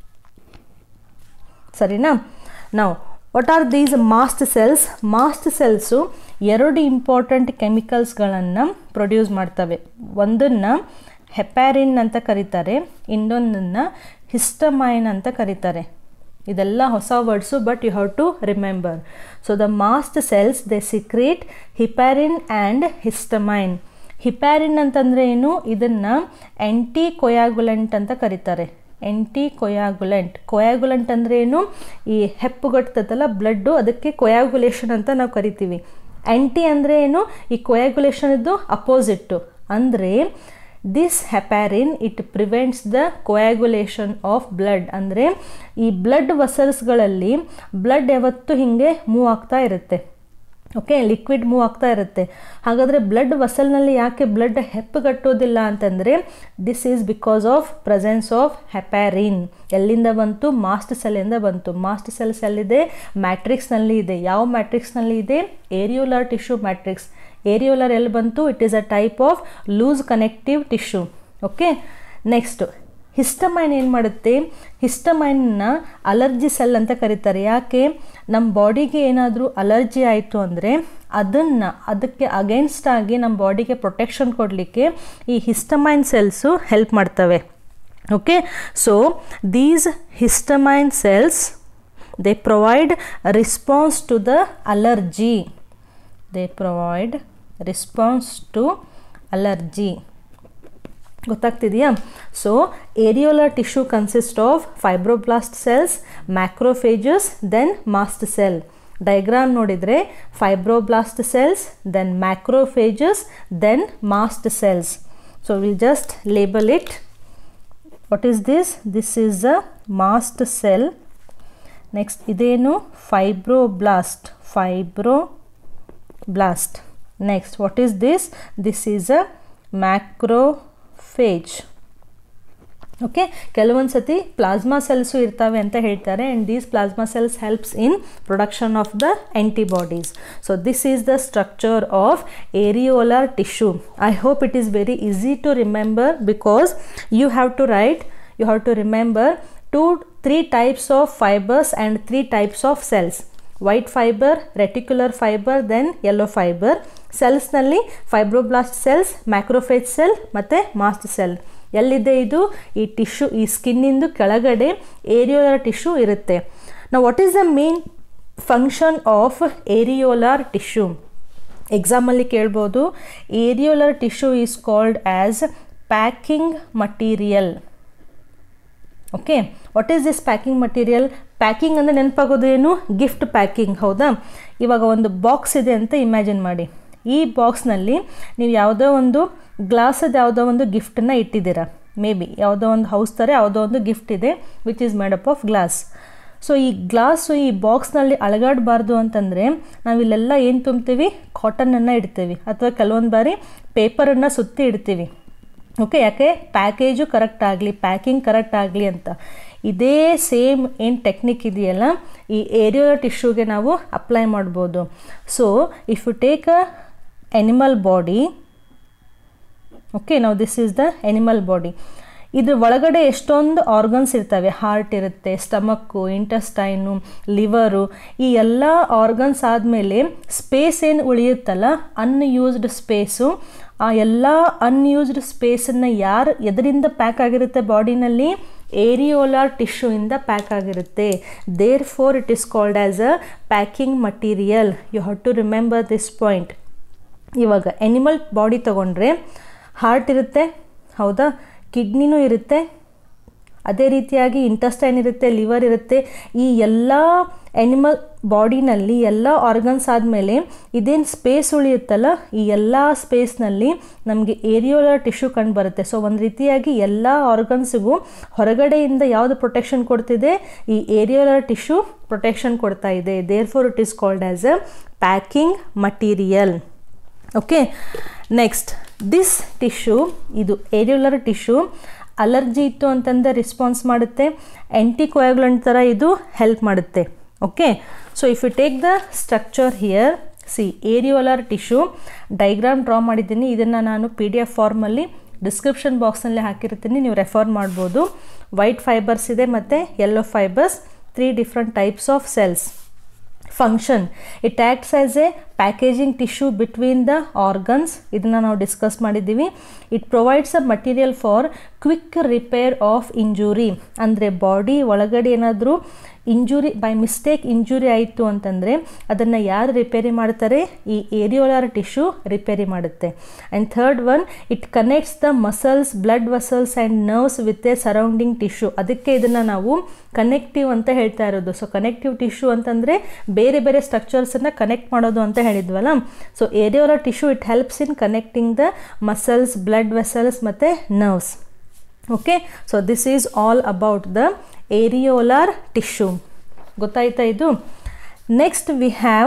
ಸರಿನಾ ನಾವು what are these mast cells mast cells ಎರಡು important ಕೆಮಿಕಲ್ಸ್ಗಳನ್ನು produce ಮಾಡ್ತವೆ ಒಂದನ್ನು ಹೆಪ್ಯಾರಿನ್ ಅಂತ ಕರೀತಾರೆ ಇನ್ನೊಂದನ್ನು ಹಿಸ್ಟಮೈನ್ ಅಂತ ಕರೀತಾರೆ ಇದೆಲ್ಲ ಹೊಸ words but you have to remember so the mast cells they secrete heparin and histamine heparin ಅಂತಂದರೆ ಏನು ಇದನ್ನು ಆ್ಯಂಟಿ ಕೊಯಾಗುಲೆಂಟ್ ಅಂತ ಕರೀತಾರೆ ಎಂಟಿ ಕೊಯಾಗುಲೆಂಟ್ ಕೊಯಾಗುಲೆಂಟ್ ಅಂದರೆ ಏನು ಈ ಹೆಪ್ಪುಗಟ್ಟತಲ್ಲ ಬ್ಲಡ್ಡು ಅದಕ್ಕೆ ಕೊಯಾಗುಲೇಷನ್ ಅಂತ ನಾವು ಕರಿತೀವಿ ಆ್ಯಂಟಿ ಅಂದರೆ ಏನು ಈ ಕೊಯಾಗುಲೇಷನ್ದು ಅಪೋಸಿಟ್ಟು ಅಂದರೆ this heparin it prevents the coagulation of blood ಅಂದರೆ ಈ ಬ್ಲಡ್ ವಸಲ್ಸ್ಗಳಲ್ಲಿ ಬ್ಲಡ್ ಯಾವತ್ತೂ ಹೀಗೆ ಮೂವ್ ಆಗ್ತಾ ಇರುತ್ತೆ ಓಕೆ ಲಿಕ್ವಿಡ್ ಮೂವ್ ಆಗ್ತಾ ಇರುತ್ತೆ ಹಾಗಾದರೆ ಬ್ಲಡ್ ವಸಲ್ನಲ್ಲಿ ಯಾಕೆ ಬ್ಲಡ್ ಹೆಪ್ಪುಗಟ್ಟೋದಿಲ್ಲ ಅಂತಂದರೆ this is because of presence of heparin ಎಲ್ಲಿಂದ ಬಂತು ಮಾಸ್ಟ್ ಸೆಲ್ಲಿಂದ ಬಂತು ಮಾಸ್ಟ್ ಸೆಲ್ಸ್ ಎಲ್ಲಿದೆ ಮ್ಯಾಟ್ರಿಕ್ಸ್ನಲ್ಲಿ ಇದೆ ಯಾವ ಮ್ಯಾಟ್ರಿಕ್ಸ್ನಲ್ಲಿ ಇದೆ ಏರಿಯೋಲರ್ ಟಿಶ್ಯೂ ಮ್ಯಾಟ್ರಿಕ್ಸ್ ಏರಿಯೋಲರ್ ಎಲ್ಲಿ ಬಂತು it is a type of loose connective tissue okay next histamine ಏನು ಮಾಡುತ್ತೆ ಹಿಸ್ಟಮೈನ್ನ ಅಲರ್ಜಿ ಸೆಲ್ ಅಂತ ಕರೀತಾರೆ ಯಾಕೆ ನಮ್ಮ ಬಾಡಿಗೆ ಏನಾದರೂ ಅಲರ್ಜಿ ಆಯಿತು ಅಂದರೆ ಅದನ್ನು ಅದಕ್ಕೆ ಅಗೇನ್ಸ್ಟ್ ಆಗಿ ನಮ್ಮ ಬಾಡಿಗೆ ಪ್ರೊಟೆಕ್ಷನ್ ಕೊಡಲಿಕ್ಕೆ ಈ ಹಿಸ್ಟಮೈನ್ ಸೆಲ್ಸು ಹೆಲ್ಪ್ ಮಾಡ್ತವೆ okay so these histamine cells they provide response to the allergy they provide response to allergy ಗೊತ್ತಾಗ್ತಿದೆಯಾ so areolar tissue consist of fibroblast cells macrophages then mast cell diagram ನೋಡಿದರೆ fibroblast cells then macrophages then mast cells so will just label it what is this this is a mast cell next ಇದೇನು fibroblast fibroblast next what is this this is a macro macrophage okay ಕೆಲವೊಂದು ಸತಿ plasma cells ಇರ್ತವೆ ಅಂತ ಹೇಳ್ತಾರೆ and these plasma cells helps in production of the antibodies so this is the structure of areolar tissue I hope it is very easy to remember because you have to write you have to remember to three types of fibres and three types of cells white fibre reticular fibre then yellow fibre ಸೆಲ್ಸ್ನಲ್ಲಿ fibroblast cells macrophage cell ಮತ್ತು mast cell ಎಲ್ಲಿದೆ ಇದು ಈ tissue ಈ ಸ್ಕಿನ್ನಿಂದು ಕೆಳಗಡೆ areolar tissue ಇರುತ್ತೆ ನಾವು what is the main function of areolar tissue ಎಕ್ಸಾಮಲ್ಲಿ ಕೇಳ್ಬೋದು areolar tissue is called as packing material okay what is this packing material packing ಅಂದರೆ ನೆನಪಾಗೋದು ಏನು ಗಿಫ್ಟ್ ಪ್ಯಾಕಿಂಗ್ ಹೌದಾ ಇವಾಗ ಒಂದು ಬಾಕ್ಸ್ ಇದೆ ಅಂತ ಇಮ್ಯಾಜಿನ್ ಮಾಡಿ ಈ ಬಾಕ್ಸ್ನಲ್ಲಿ ನೀವು ಯಾವುದೋ ಒಂದು ಗ್ಲಾಸದ ಯಾವುದೋ ಒಂದು ಗಿಫ್ಟನ್ನು ಇಟ್ಟಿದ್ದೀರಾ ಮೇ ಬಿ ಯಾವುದೋ ಒಂದು ಹೌಸ್ ಥರ ಯಾವುದೋ ಒಂದು ಗಿಫ್ಟ್ ಇದೆ which is made up of glass so ಈ ಗ್ಲಾಸು ಈ ಬಾಕ್ಸ್ನಲ್ಲಿ ಅಳಗಾಡಬಾರ್ದು ಅಂತಂದರೆ ನಾವಿಲ್ಲೆಲ್ಲ ಏನು ತುಂಬ್ತೀವಿ ಕಾಟನನ್ನು ಇಡ್ತೀವಿ ಅಥವಾ ಕೆಲವೊಂದು ಬಾರಿ ಪೇಪರನ್ನು ಸುತ್ತಿ ಇಡ್ತೀವಿ ಓಕೆ ಯಾಕೆ ಪ್ಯಾಕೇಜು ಕರೆಕ್ಟ್ ಆಗಲಿ ಪ್ಯಾಕಿಂಗ್ ಕರೆಕ್ಟ್ ಆಗಲಿ ಅಂತ ಇದೇ ಸೇಮ್ ಏನು ಟೆಕ್ನಿಕ್ ಇದೆಯಲ್ಲ ಈ ಏರಿಯೋಲರ್ ಟಿಶ್ಯೂಗೆ ನಾವು ಅಪ್ಲೈ ಮಾಡ್ಬೋದು so if you take a animal body okay ನಾವು this is the animal body ಇದ್ರ ಒಳಗಡೆ ಎಷ್ಟೊಂದು ಆರ್ಗನ್ಸ್ ಇರ್ತವೆ ಹಾರ್ಟ್ ಇರುತ್ತೆ ಸ್ಟಮಕ್ಕು ಇಂಟೆಸ್ಟೈನು ಲಿವರು ಈ ಎಲ್ಲ ಆರ್ಗನ್ಸ್ ಆದಮೇಲೆ ಸ್ಪೇಸ್ ಏನು ಉಳಿಯುತ್ತಲ್ಲ ಅನ್ಯೂಸ್ಡ್ ಸ್ಪೇಸು ಆ ಎಲ್ಲ ಅನ್ಯೂಸ್ಡ್ ಸ್ಪೇಸನ್ನು ಯಾರು ಎದರಿಂದ ಪ್ಯಾಕ್ ಆಗಿರುತ್ತೆ ಬಾಡಿನಲ್ಲಿ ಏರಿಯೋಲಾರ್ ಟಿಶ್ಯೂಯಿಂದ ಪ್ಯಾಕ್ ಆಗಿರುತ್ತೆ therefore it is called as a packing material you have to remember this point ಇವಾಗ ಎನಿಮಲ್ ಬಾಡಿ ತೊಗೊಂಡ್ರೆ ಹಾರ್ಟ್ ಇರುತ್ತೆ ಹೌದಾ ಕಿಡ್ನಿನೂ ಇರುತ್ತೆ ಅದೇ ರೀತಿಯಾಗಿ ಇಂಟೆಸ್ಟೈನ್ ಇರುತ್ತೆ ಲಿವರ್ ಇರುತ್ತೆ ಈ ಎಲ್ಲ ಎನಿಮಲ್ ಬಾಡಿನಲ್ಲಿ ಎಲ್ಲ ಆರ್ಗನ್ಸ್ ಆದಮೇಲೆ ಇದೇನು ಸ್ಪೇಸ್ ಉಳಿಯುತ್ತಲ್ಲ ಈ ಎಲ್ಲ ಸ್ಪೇಸ್ನಲ್ಲಿ ನಮಗೆ ಏರಿಯೋಲರ್ ಟಿಶ್ಯೂ ಕಂಡು ಬರುತ್ತೆ ಸೊ ಒಂದು ರೀತಿಯಾಗಿ ಎಲ್ಲ ಆರ್ಗನ್ಸಿಗೂ ಹೊರಗಡೆಯಿಂದ ಯಾವುದು ಪ್ರೊಟೆಕ್ಷನ್ ಕೊಡ್ತಿದೆ ಈ ಏರಿಯೋಲರ್ ಟಿಶ್ಯೂ ಪ್ರೊಟೆಕ್ಷನ್ ಕೊಡ್ತಾ ಇದೆ therefore it is called as a packing material okay next this tissue ಇದು ಏರಿಯುಲರ್ ಟಿಶ್ಯೂ ಅಲರ್ಜಿ ಇತ್ತು ಅಂತಂದರೆ ರೆಸ್ಪಾನ್ಸ್ ಮಾಡುತ್ತೆ ಆ್ಯಂಟಿಕೋಯಾಗ್ಲೆಂಟ್ ಥರ ಇದು ಹೆಲ್ಪ್ ಮಾಡುತ್ತೆ okay so if you take the structure here see areolar tissue diagram draw ಮಾಡಿದ್ದೀನಿ ಇದನ್ನು ನಾನು P D F formally description ಬಾಕ್ಸ್ನಲ್ಲಿ ಹಾಕಿರ್ತೀನಿ ನೀವು ರೆಫರ್ ಮಾಡ್ಬೋದು ವೈಟ್ ಫೈಬರ್ಸ್ ಇದೆ ಮತ್ತು yellow fibres three different types of cells function it acts as a packaging tissue between the organs ಇದನ್ನು ನಾವು ಡಿಸ್ಕಸ್ ಮಾಡಿದ್ದೀವಿ it provides a material for quick repair of injury ಅಂದರೆ ಬಾಡಿ ಒಳಗಡೆ ಏನಾದರೂ injury by mistake injury ಆಯಿತು ಅಂತಂದರೆ ಅದನ್ನು ಯಾರು ರಿಪೇರಿ ಮಾಡ್ತಾರೆ ಈ ಏರಿಯೋಲಾರ್ ಟಿಶ್ಯೂ ರಿಪೇರಿ ಮಾಡುತ್ತೆ and third one it connects the muscles blood vessels and nerves with a surrounding tissue ಅದಕ್ಕೆ ಇದನ್ನು ನಾವು ಕನೆಕ್ಟಿವ್ ಅಂತ ಹೇಳ್ತಾ ಇರೋದು ಸೊ ಕನೆಕ್ಟಿವ್ ಟಿಶ್ಯೂ ಅಂತಂದರೆ ಬೇರೆ ಬೇರೆ ಸ್ಟ್ರಕ್ಚರ್ಸನ್ನು ಕನೆಕ್ಟ್ ಮಾಡೋದು ಅಂತ ಹೇಳಿದ್ವಲ್ಲ so areolar tissue it helps in connecting the muscles blood vessels ಮತ್ತು nerves okay so this is all about the areolar tissue ಗೊತ್ತಾಯ್ತಾ ಇದು next we have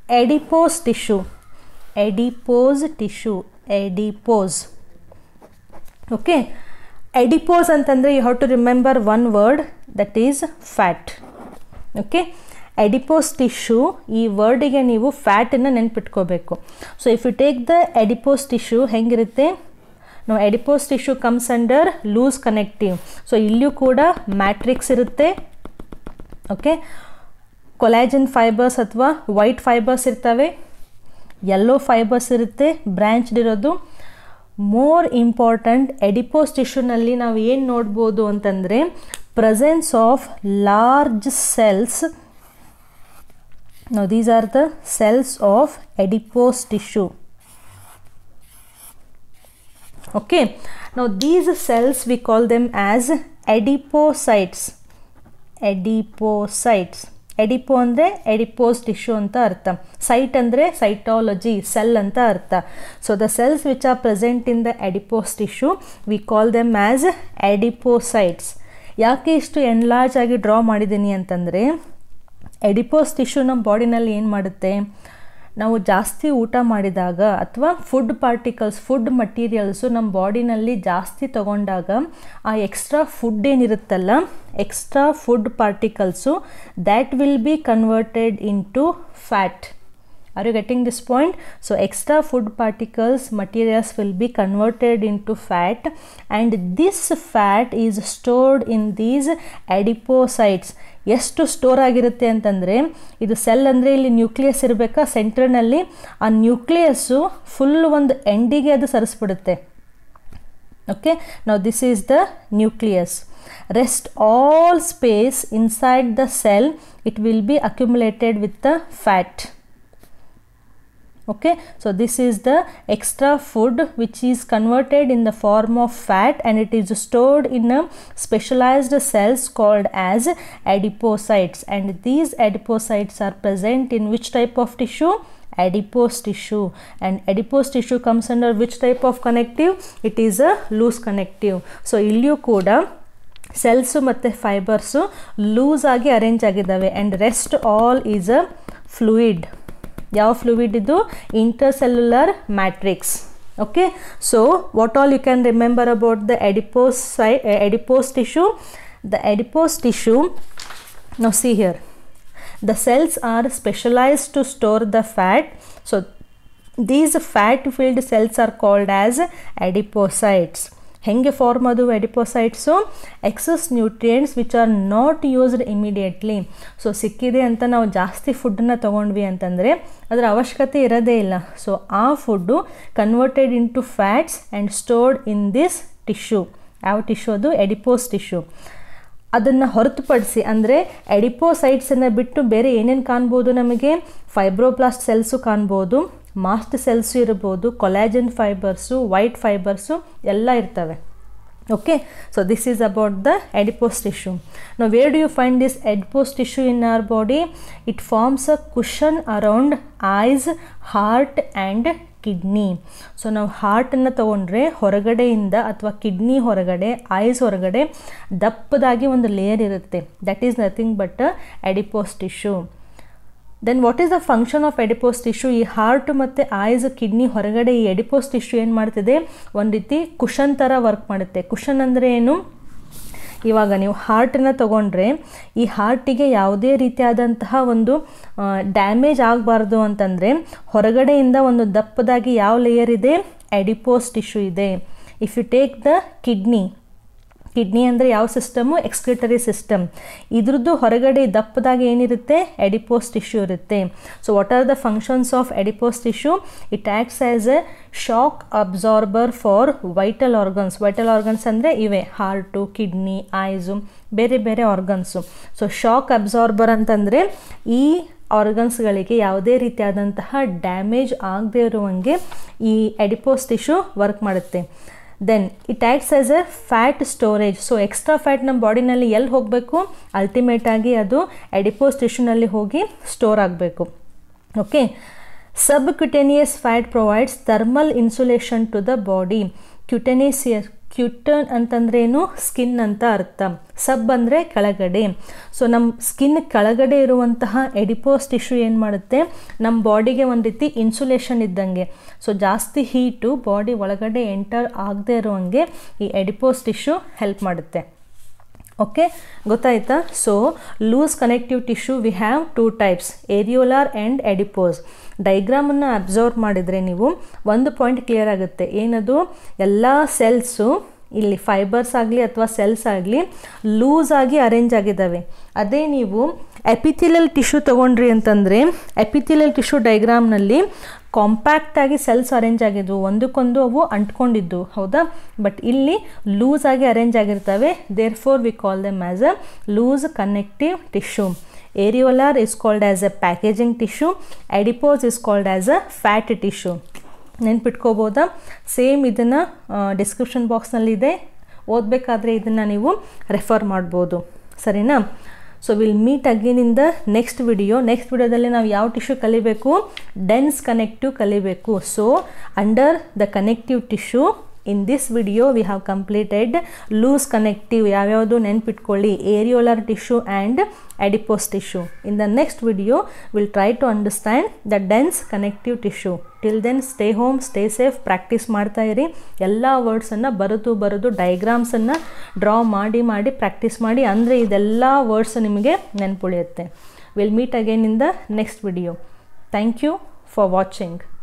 adipose tissue adipose tissue adipose okay adipose ಅಂತಂದರೆ you have to remember one word that is fat okay adipose tissue ಈ ವರ್ಡಿಗೆ ನೀವು ಫ್ಯಾಟನ್ನು ನೆನ್ಪಿಟ್ಕೋಬೇಕು so if you take the adipose tissue ಹೆಂಗಿರುತ್ತೆ ನಾವು adipose tissue comes under loose connective so ಇಲ್ಲಿಯೂ ಕೂಡ ಮ್ಯಾಟ್ರಿಕ್ಸ್ ಇರುತ್ತೆ ಓಕೆ ಕೊಲಾಜನ್ ಫೈಬರ್ಸ್ ಅಥವಾ ವೈಟ್ ಫೈಬರ್ಸ್ ಇರ್ತವೆ ಯೆಲ್ಲೋ ಫೈಬರ್ಸ್ ಇರುತ್ತೆ ಬ್ರ್ಯಾಂಚ್ಡ್ ಇರೋದು ಮೋರ್ ಇಂಪಾರ್ಟೆಂಟ್ ಎಡಿಪೋಸ್ ಟಿಶ್ಯೂನಲ್ಲಿ ನಾವು ಏನು ನೋಡ್ಬೋದು ಅಂತಂದರೆ presence of large cells now these are the cells of adipose tissue okay now these cells we call them as adipocytes adipocytes adipo ಅಂದರೆ adipose tissue ಅಂತ ಅರ್ಥ ಸೈಟ್ ಅಂದರೆ ಸೈಟಾಲಜಿ ಸೆಲ್ ಅಂತ ಅರ್ಥ so the cells which are present in the adipose tissue we call them as adipocytes ಯಾಕೆ ಇಷ್ಟು enlarge ಆಗಿ draw ಮಾಡಿದ್ದೀನಿ ಅಂತಂದರೆ ಎಡಿಪೋಸ್ ಟಿಶ್ಯೂ ನಮ್ಮ ಬಾಡಿನಲ್ಲಿ ಏನು ಮಾಡುತ್ತೆ ನಾವು ಜಾಸ್ತಿ ಊಟ ಮಾಡಿದಾಗ ಅಥವಾ ಫುಡ್ ಪಾರ್ಟಿಕಲ್ಸ್ ಫುಡ್ ಮಟೀರಿಯಲ್ಸು ನಮ್ಮ ಬಾಡಿನಲ್ಲಿ ಜಾಸ್ತಿ ತಗೊಂಡಾಗ ಆ ಎಕ್ಸ್ಟ್ರಾ ಫುಡ್ ಏನಿರುತ್ತಲ್ಲ extra food particles that will be converted into fat Are you getting this point? So extra food particles materials will be converted into fat and this fat is stored in these adipocytes. ಎಷ್ಟು store ಆಗಿರುತ್ತೆ ಅಂತಂದರೆ ಇದು cell ಅಂದರೆ ಇಲ್ಲಿ nucleus ಇರಬೇಕಾ ಸೆಂಟ್ರ್ನಲ್ಲಿ ಆ nucleus full ಒಂದು ಎಂಡಿಗೆ ಅದು ಸರಿಸ್ಬಿಡುತ್ತೆ ಓಕೆ ನಾವು this is the nucleus rest all space inside the cell it will be accumulated with the fat okay so this is the extra food which is converted in the form of fat and it is stored in a specialized cells called as adipocytes and these adipocytes are present in which type of tissue adipose tissue and adipose tissue comes under which type of connective it is a loose connective so ಇಲ್ಲಿಯೂ ಕೂಡ cells ಮತ್ತು fibres loose ಆಗಿ arrange ಆಗಿದ್ದಾವೆ and rest all is a fluid ಯಾವ fluid ಇದು intercellular matrix okay so what all you can remember about the adipose ಸೈ adipose tissue the adipose tissue no see here the cells are specialized to store the fat so these fat filled cells are called as adipocytes ಹೆಂಗೆ form ಅದು adipocytes excess nutrients which are not used immediately so ಸಿಕ್ಕಿದೆ ಅಂತ ನಾವು ಜಾಸ್ತಿ ಫುಡ್ಡನ್ನ ತೊಗೊಂಡ್ವಿ ಅಂತಂದರೆ ಅದರ ಅವಶ್ಯಕತೆ ಇರೋದೇ ಇಲ್ಲ ಸೊ ಆ food converted into fats and stored in this tissue ಯಾವ ಟಿಶ್ಯೂ ಅದು ಎಡಿಪೋಸ್ ಟಿಶ್ಯೂ ಅದನ್ನು ಹೊರತುಪಡಿಸಿ ಅಂದರೆ ಎಡಿಪೋಸೈಟ್ಸನ್ನು ಬಿಟ್ಟು ಬೇರೆ ಏನೇನು ಕಾಣ್ಬೋದು ನಮಗೆ ಫೈಬ್ರೋಪ್ಲಾಸ್ಟ್ ಸೆಲ್ಸು ಕಾಣ್ಬೋದು ಮಾಸ್ಟ್ ಸೆಲ್ಸು ಇರ್ಬೋದು ಕೊಲಾಜನ್ ಫೈಬರ್ಸು ವೈಟ್ ಫೈಬರ್ಸು ಎಲ್ಲ ಇರ್ತವೆ okay so this is about the adipose tissue now where do you find this adipose tissue in our body it forms a cushion around eyes heart and kidney so ನಾವು ಹಾರ್ಟನ್ನು ತೊಗೊಂಡ್ರೆ ಹೊರಗಡೆಯಿಂದ ಅಥವಾ kidney ಹೊರಗಡೆ ice ಹೊರಗಡೆ ದಪ್ಪದಾಗಿ ಒಂದು layer ಇರುತ್ತೆ that is nothing but adipose tissue then what is the function of adipose tissue ಈ ಹಾರ್ಟ್ ಮತ್ತು ಐಸ್ ಕಿಡ್ನಿ ಹೊರಗಡೆ ಈ ಎಡಿಪೋಸ್ ಟಿಶ್ಯೂ ಏನು ಮಾಡ್ತಿದೆ ಒಂದು ರೀತಿ ಕುಷನ್ ಥರ ವರ್ಕ್ ಮಾಡುತ್ತೆ ಕುಷನ್ ಅಂದರೆ ಏನು ಇವಾಗ ನೀವು ಹಾರ್ಟನ್ನು ತಗೊಂಡ್ರೆ ಈ ಹಾರ್ಟಿಗೆ ಯಾವುದೇ ರೀತಿಯಾದಂತಹ ಒಂದು ಡ್ಯಾಮೇಜ್ ಆಗಬಾರ್ದು ಅಂತಂದರೆ ಹೊರಗಡೆಯಿಂದ ಒಂದು ದಪ್ಪದಾಗಿ ಯಾವ ಲೇಯರ್ ಇದೆ ಎಡಿಪೋಸ್ ಟಿಶ್ಯೂ ಇದೆ if you take the kidney kidney ಅಂದರೆ ಯಾವ ಸಿಸ್ಟಮು ಎಕ್ಸ್ಕ್ರಿಟರಿ ಸಿಸ್ಟಮ್ ಇದ್ರದ್ದು ಹೊರಗಡೆ ದಪ್ಪದಾಗಿ ಏನಿರುತ್ತೆ ಎಡಿಪೋಸ್ ಟಿಶ್ಯೂ ಇರುತ್ತೆ so what are the functions of adipose tissue it acts as a shock absorber for vital organs vital organs ಅಂದರೆ ಇವೆ ಹಾರ್ಟು ಕಿಡ್ನಿ ಐಸು ಬೇರೆ ಬೇರೆ ಆರ್ಗನ್ಸು ಸೊ ಶಾಕ್ ಅಬ್ಸಾರ್ಬರ್ ಅಂತಂದರೆ ಈ ಆರ್ಗನ್ಸ್ಗಳಿಗೆ ಯಾವುದೇ ರೀತಿಯಾದಂತಹ ಡ್ಯಾಮೇಜ್ ಆಗದೇ ಇರುವಂಗೆ ಈ ಎಡಿಪೋಸ್ ಟಿಶ್ಯೂ ವರ್ಕ್ ಮಾಡುತ್ತೆ then it acts as a fat storage so extra fat ನಮ್ಮ ಬಾಡಿನಲ್ಲಿ ಎಲ್ಲಿ ಹೋಗಬೇಕು ಅಲ್ಟಿಮೇಟಾಗಿ ಅದು ಎಡಿಪೋಸ್ ಟಿಶ್ಯೂನಲ್ಲಿ ಹೋಗಿ ಸ್ಟೋರ್ ಆಗಬೇಕು okay subcutaneous fat provides thermal insulation to the body cutaneous ಕ್ಯೂಟನ್ ಅಂತಂದ್ರೇನು ಸ್ಕಿನ್ ಅಂತ ಅರ್ಥ ಸಬ್ ಅಂದರೆ ಕೆಳಗಡೆ ಸೊ ನಮ್ಮ ಸ್ಕಿನ್ ಕೆಳಗಡೆ ಇರುವಂತಹ ಎಡಿಪೋಸ್ ಟಿಶ್ಯೂ ಏನು ಮಾಡುತ್ತೆ ನಮ್ಮ ಬಾಡಿಗೆ ಒಂದು ರೀತಿ ಇನ್ಸುಲೇಷನ್ ಇದ್ದಂಗೆ ಸೊ ಜಾಸ್ತಿ ಹೀಟು ಬಾಡಿ ಒಳಗಡೆ ಎಂಟರ್ ಆಗದೆ ಇರೋಂಗೆ ಈ ಎಡಿಪೋಸ್ ಟಿಶ್ಯೂ ಹೆಲ್ಪ್ ಮಾಡುತ್ತೆ ಓಕೆ ಗೊತ್ತಾಯ್ತಾ so loose connective tissue we have two types areolar and adipose ಡೈಗ್ರಾಮನ್ನು ಅಬ್ಸರ್ವ್ ಮಾಡಿದರೆ ನೀವು ಒಂದು ಪಾಯಿಂಟ್ ಕ್ಲಿಯರ್ ಆಗುತ್ತೆ ಏನದು ಎಲ್ಲ ಸೆಲ್ಸು ಇಲ್ಲಿ ಫೈಬರ್ಸ್ ಆಗಲಿ ಅಥವಾ ಸೆಲ್ಸ್ ಆಗಲಿ ಲೂಸ್ ಆಗಿ ಅರೇಂಜ್ ಆಗಿದ್ದಾವೆ ಅದೇ ನೀವು ಎಪಿಥಿಲಿಯಲ್ ಟಿಶ್ಯೂ ತೊಗೊಂಡ್ರಿ ಅಂತಂದರೆ ಎಪಿಥಿಲಿಯಲ್ ಟಿಶ್ಯೂ ಡೈಗ್ರಾಮ್ನಲ್ಲಿ ಕಾಂಪ್ಯಾಕ್ಟಾಗಿ ಸೆಲ್ಸ್ ಅರೇಂಜ್ ಆಗಿದ್ವು ಒಂದಕ್ಕೊಂದು ಅವು ಅಂಟ್ಕೊಂಡಿದ್ದು ಹೌದಾ ಬಟ್ ಇಲ್ಲಿ ಲೂಸ್ ಆಗಿ ಅರೇಂಜ್ ಆಗಿರ್ತವೆ therefore we call them as a loose connective tissue areolar is called as a packaging tissue adipose is called as a fat tissue ನೆನ್ಪಿಟ್ಕೋಬೋದಾ ಸೇಮ್ ಇದನ್ನು ಡಿಸ್ಕ್ರಿಪ್ಷನ್ ಬಾಕ್ಸ್ನಲ್ಲಿದೆ ಓದಬೇಕಾದ್ರೆ ಇದನ್ನು ನೀವು ರೆಫರ್ ಮಾಡ್ಬೋದು ಸರಿನಾ so will meet again in the next video next ವಿಡಿಯೋದಲ್ಲಿ ನಾವು ಯಾವ ಟಿಶ್ಯೂ ಕಲಿಬೇಕು ಡೆನ್ಸ್ ಕನೆಕ್ಟಿವ್ ಕಲಿಬೇಕು so under the connective tissue in this video we have completed loose connective ಯಾವ್ಯಾವುದು ನೆನ್ಪಿಟ್ಕೊಳ್ಳಿ areolar tissue and adipose tissue in the next video will try to understand the dense connective tissue till then stay home stay safe practice ಮಾಡ್ತಾ ಇರಿ ಎಲ್ಲ ವರ್ಡ್ಸನ್ನು ಬರೆದು ಬರೆದು ಡೈಗ್ರಾಮ್ಸನ್ನು draw ಮಾಡಿ ಮಾಡಿ practice ಮಾಡಿ ಅಂದರೆ ಇದೆಲ್ಲ ವರ್ಡ್ಸ್ ನಿಮಗೆ ನೆನ್ಪುಳಿಯುತ್ತೆ will meet again in the next video thank you for watching